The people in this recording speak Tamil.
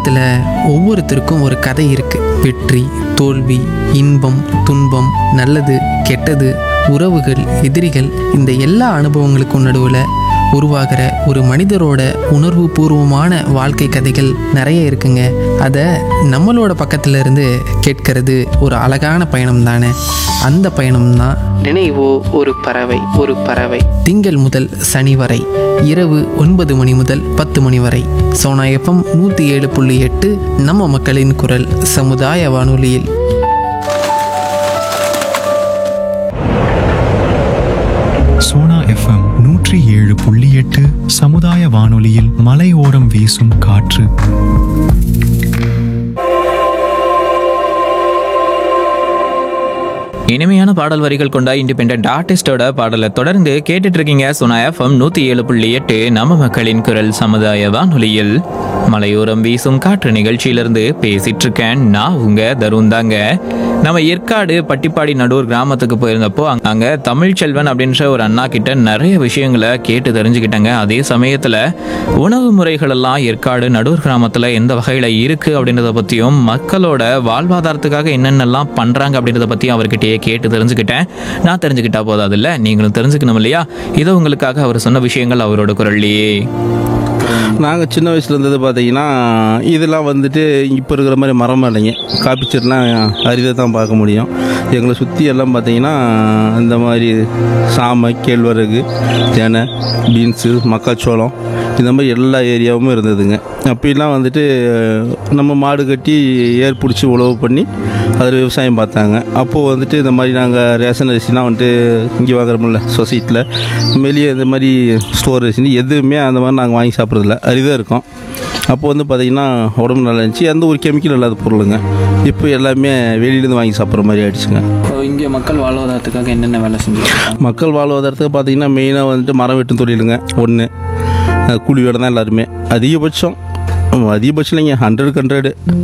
உலகத்தில் ஒவ்வொருத்தருக்கும் ஒரு கதை இருக்கு வெற்றி தோல்வி இன்பம் துன்பம் நல்லது கெட்டது உறவுகள் எதிரிகள் இந்த எல்லா அனுபவங்களுக்கும் நடுவில் உருவாகிற ஒரு மனிதரோட உணர்வு பூர்வமான வாழ்க்கை கதைகள் நிறைய இருக்குங்க அதை நம்மளோட பக்கத்துல இருந்து கேட்கறது ஒரு அழகான பயணம் தானே அந்த பயணம் தான் நினைவோ ஒரு பறவை ஒரு பறவை திங்கள் முதல் சனி வரை இரவு ஒன்பது மணி முதல் பத்து மணி வரை சோனா எஃப்எம் நூற்றி ஏழு புள்ளி எட்டு நம்ம மக்களின் குரல் சமுதாய வானொலியில் சோனா எஃப்எம் நூற்றி ஏழு புள்ளி எட்டு சமுதாய வானொலியில் மலையோரம் வீசும் காற்று இனிமையான பாடல் வரிகள் கொண்ட இண்டிபெண்ட் ஆர்டிஸ்டோட பாடலை தொடர்ந்து கேட்டுட்டு இருக்கீங்க சுனா எஃப்எம் நூத்தி ஏழு புள்ளி எட்டு நம்ம மக்களின் குரல் சமுதாய வானொலியில் மலையோரம் வீசும் காற்று நிகழ்ச்சியிலிருந்து பேசிட்டு இருக்கேன் நான் உங்க தருண் தாங்க நம்ம ஏற்காடு பட்டிப்பாடி நடூர் கிராமத்துக்கு போயிருந்தப்போ அங்க- அங்க தமிழ் செல்வன் அப்படின்ற ஒரு அண்ணா கிட்ட நிறைய விஷயங்களை கேட்டு தெரிஞ்சுக்கிட்டாங்க அதே சமயத்துல உணவு முறைகள் எல்லாம் ஏற்காடு நடூர் கிராமத்துல எந்த வகையில இருக்கு அப்படின்றத பத்தியும் மக்களோட வாழ்வாதாரத்துக்காக என்னென்னலாம் பண்றாங்க அப்படின்றத பத்தியும் அவர்கிட்டயே கேட்டு தெரிஞ்சுக்கிட்டேன் நான் தெரிஞ்சுக்கிட்டா போதாது இல்ல நீங்களும் தெரிஞ்சுக்கணும் இல்லையா இதை உங்களுக்காக அவர் சொன்ன விஷயங்கள் அவரோட குரல்லையே நாங்கள் சின்ன வயசுல இருந்தது பார்த்தீங்கன்னா இதெல்லாம் வந்துட்டு இப்போ இருக்கிற மாதிரி மரம் இல்லைங்க காப்பி செடிலாம் அரிதாக தான் பார்க்க முடியும் எங்களை சுற்றி எல்லாம் பார்த்தீங்கன்னா இந்த மாதிரி சாமை கேழ்வரகு தெனை பீன்ஸு மக்காச்சோளம் இந்த மாதிரி எல்லா ஏரியாவும் இருந்ததுங்க அப்போலாம் வந்துட்டு நம்ம மாடு கட்டி ஏர் பிடிச்சி உழவு பண்ணி அதில் விவசாயம் பார்த்தாங்க அப்போது வந்துட்டு இந்த மாதிரி நாங்கள் ரேஷன் அரிசிலாம் வந்துட்டு இங்கே வாங்குறோம்ல சொசைட்டியில் வெளியே இந்த மாதிரி ஸ்டோர் அரிசி எதுவுமே அந்த மாதிரி நாங்கள் வாங்கி சாப்பிட்றதில்ல அரிதாக இருக்கும் அப்போ வந்து பார்த்திங்கன்னா உடம்பு நல்லா இருந்துச்சு எந்த ஒரு கெமிக்கல் இல்லாத பொருளுங்க இப்போ எல்லாமே வெளியிலேருந்து வாங்கி சாப்பிட்ற மாதிரி ஆயிடுச்சுங்க இங்கே மக்கள் வாழ்வாதாரத்துக்காக என்னென்ன வேலை செஞ்சுருக்காங்க மக்கள் வாழ்வாதாரத்துக்கு பார்த்தீங்கன்னா மெயினாக வந்துட்டு மரம் வெட்டும் தொழிலுங்க ஒன்று கூலி வேலை தான் எல்லாருமே அதிகபட்சம் அதிகபட்சம் இல்லைங்க ஹண்ட்ரடுக்கு ஹண்ட்ரடு